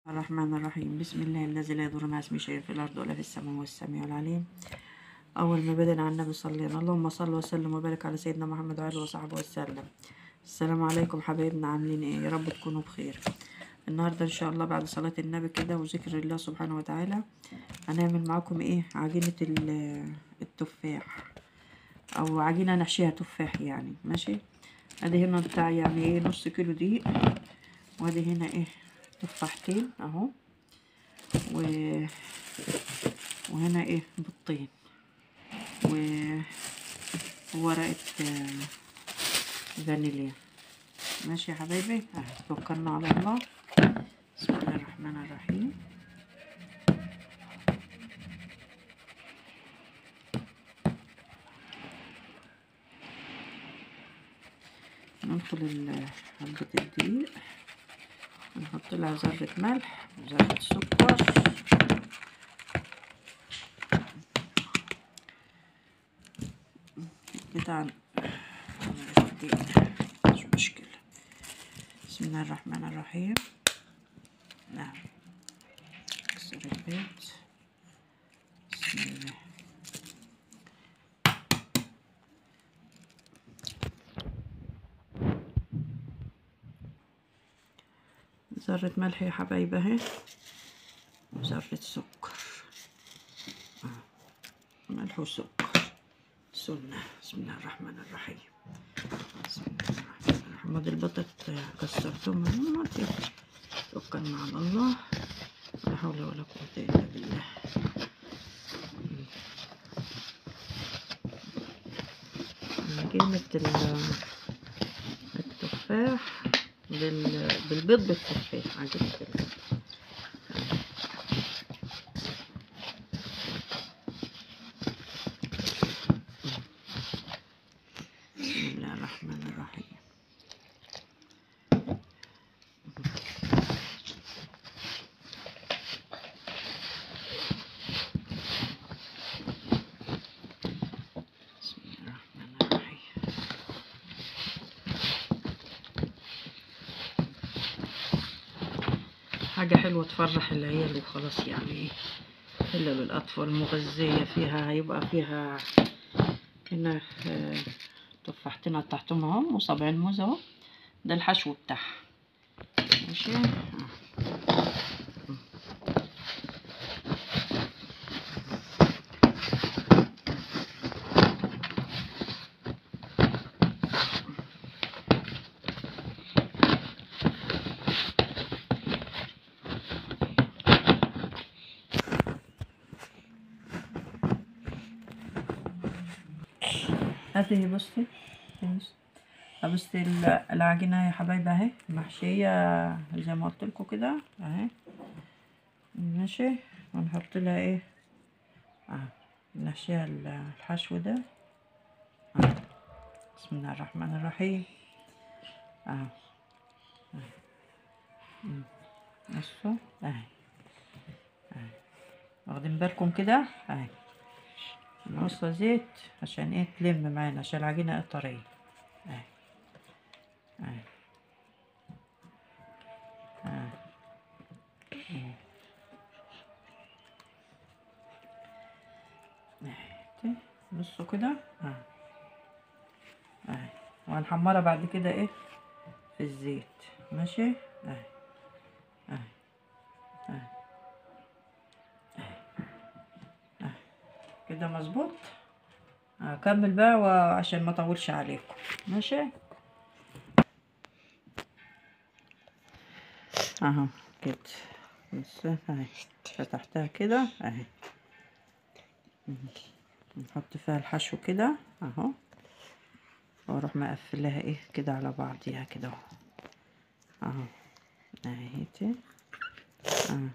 الرحمن الرحيم بسم الله الذي لا يضر مع اسمه شيء في الأرض ولا في السماء هو السميع العليم أول ما بدأنا على النبي صلى الله عليه وسلم اللهم صل وسلم وبارك على سيدنا محمد وآله وصحبه وسلم السلام عليكم حبايبنا عاملين ايه يا رب تكونوا بخير النهارده ان شاء الله بعد صلاة النبي كده وذكر الله سبحانه وتعالى هنعمل معاكم ايه عجينة ال- التفاح او عجينة نحشيها تفاح يعني ماشي ادي هنا بتاع يعني ايه نص كيلو دقيق وادي هنا ايه تفاحتين اهو و... وهنا ايه بيضتين و... وورقة آه، فانيليا ماشي يا حبايبي اهي توكلنا على الله بسم الله الرحمن الرحيم ندخل ال- علبة الدقيق ونحط لها ذرة ملح وذرة سكر كده عن عملت الدقيق مش مشكلة بسم الله الرحمن الرحيم نعم كسر البيض بسم الله ذرة ملح يا حبايب اهي وذرة سكر آه. ملح وسكر سنة بسم الله الرحمن الرحيم بسم الله الرحمن الرحيم هذه البطاطا كسرتهم اهمت توكلنا على الله لا حول ولا قوة إلا بالله عجينة ال- التفاح بال... بالبيض بالتفاح عجينة ال- بسم الله الرحمن الرحيم بسم الله الرحمن الرحيم حاجة حلوة تفرح العيال وخلاص يعني ايه إلا للأطفال مغذية فيها هيبقى فيها هنا آه، تفاحتين تحتهم اهم وصابعين موز اهو ده الحشو بتاعها ماشي آه. هذه بصي بصي بصي ال- العجينة يا حبايبي اهي محشية زي ما قلت لكم كده اهي ماشي ونحط لها ايه اه نحشيها ال- الحشو ده آه. بسم الله الرحمن الرحيم اه آه. مم. بصوا اهي اهي واخدين بالكم كده اهي نقصها زيت عشان ايه تلم معانا عشان العجينة ايه طرية اهي اهي اهي اهي. اهي. بصوا كده اهي اهي وهنحمرها بعد كده ايه في الزيت ماشي اهي اهي اهي كده مظبوط هكمل بقى وعشان ما اطولش عليكم ماشي اهو كده بس اهي فتحتها كده اهي نحط فيها الحشو كده اهو واروح مقفلاها ايه كده على بعضيها كده اهو اهو اهي اهو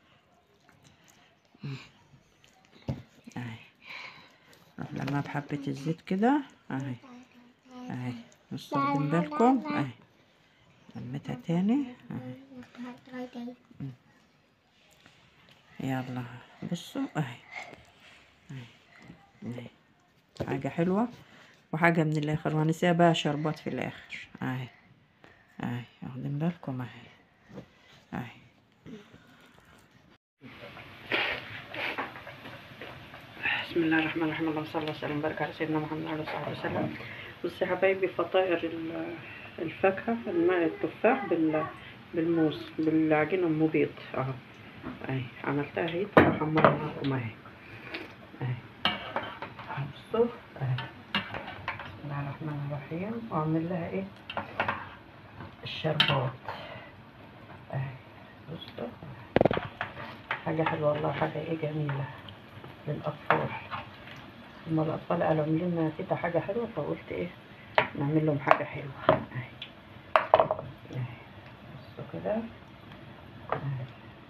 اهي نروح لما بحبة الزيت كده اهي اهي بصوا واخدين بالكم اهي لميتها تاني اهي يلا بصوا اهي اهي اهي حاجة حلوة وحاجة من الآخر وهنسيها بقى شربات في الآخر اهي اهي واخدين بالكم اهي اهي بسم الله الرحمن الرحيم اللهم صل وسلم وبارك على سيدنا محمد وعلى اله وصحبه وسلم بصي يا حبايبي فطائر ال- الفاكهة الماء التفاح بال بالموز بالعجينة أم بيض اهو اهي عملتها اهي بحمرها معاكم اهي اهي بصوا اهي بسم الله الرحمن الرحيم واعمل لها ايه الشربات اهي بصوا حاجة حلوة والله حاجة ايه جميلة للأطفال هما الأطفال قالوا اعملوا لنا كده حاجة حلوة فقلت ايه نعمل لهم حاجة حلوة اهي اهي بصوا كده اهي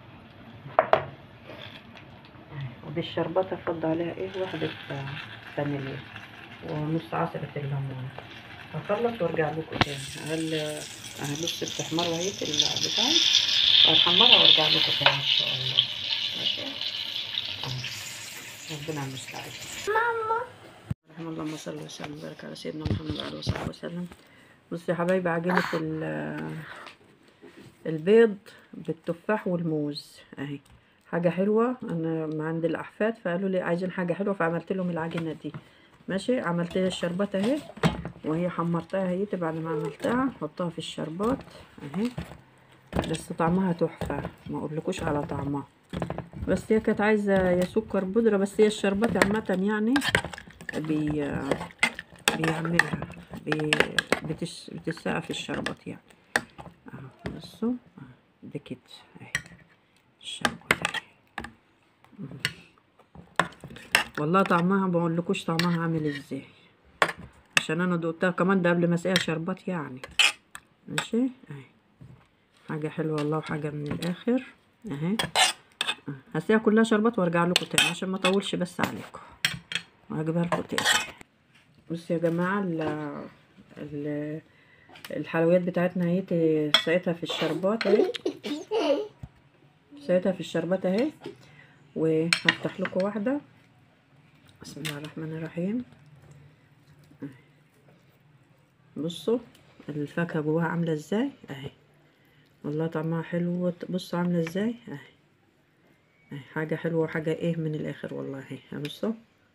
اهي ودي الشربات افض عليها ايه واحدة فانيليا ونص عصرة الليمون هخلص وارجع لكم تاني هل انا بص بتحمر اهي البتاع هحمرها وارجع لكم تاني ان شاء الله ماشي آه. ربنا المستعان ماما رحم اللهم صل وسلم وبارك على سيدنا محمد وعلى اله وصحبه وسلم بصوا يا حبايبي عجينة ال- البيض بالتفاح والموز اهي حاجة حلوة انا ما عند الاحفاد فقالوا لي عايزين حاجة حلوة فعملت لهم العجينة دي ماشي عملت لي الشربات اهي وهي حمرتها هي بعد ما عملتها حطها في الشربات اهي بس طعمها تحفة ما اقولكوش على طعمها بس هي كانت عايزة يا سكر بودرة بس هي الشربات عامة يعني بي بيعملها بي بتس بتسقى في الشربات يعني اهو بصوا اهو ده كده اهي الشربات اهي مم. والله طعمها بقولكوش طعمها عامل ازاي عشان انا دقتها كمان ده قبل ما اسقيها شربات يعني ماشي اهي حاجة حلوة والله وحاجة من الاخر اهي هسقيها كلها شربات وارجع لكم تاني عشان ما اطولش بس عليكم وهجيبها لكم تاني بصوا يا جماعه ال ال الحلويات بتاعتنا اهي سقيتها في الشربات اهي سقيتها في الشربات اهي وهفتح لكم واحده بسم الله الرحمن الرحيم بصوا الفاكهه جواها عامله ازاي اهي والله طعمها حلو بصوا عامله ازاي اهي اهي حاجه حلوه وحاجه ايه من الاخر والله اهي بصوا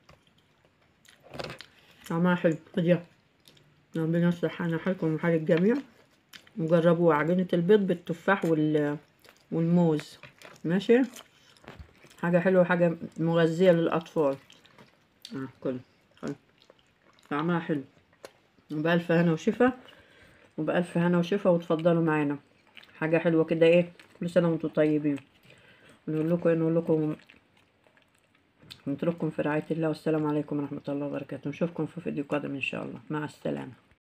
طعمها حلو خديها ربنا يصلح حالنا حالكم وحال الجميع وجربوا عجينة البيض بالتفاح وال والموز ماشي حاجة حلوة وحاجة مغذية للأطفال آه كل كل طعمها حلو وبألف هنا وشفا وبألف هنا وشفا وتفضلوا معانا حاجة حلوة كده ايه كل سنة وانتم طيبين نقول لكم ايه نقول لكم نترككم في رعاية الله والسلام عليكم ورحمة الله وبركاته نشوفكم في فيديو قادم إن شاء الله مع السلامة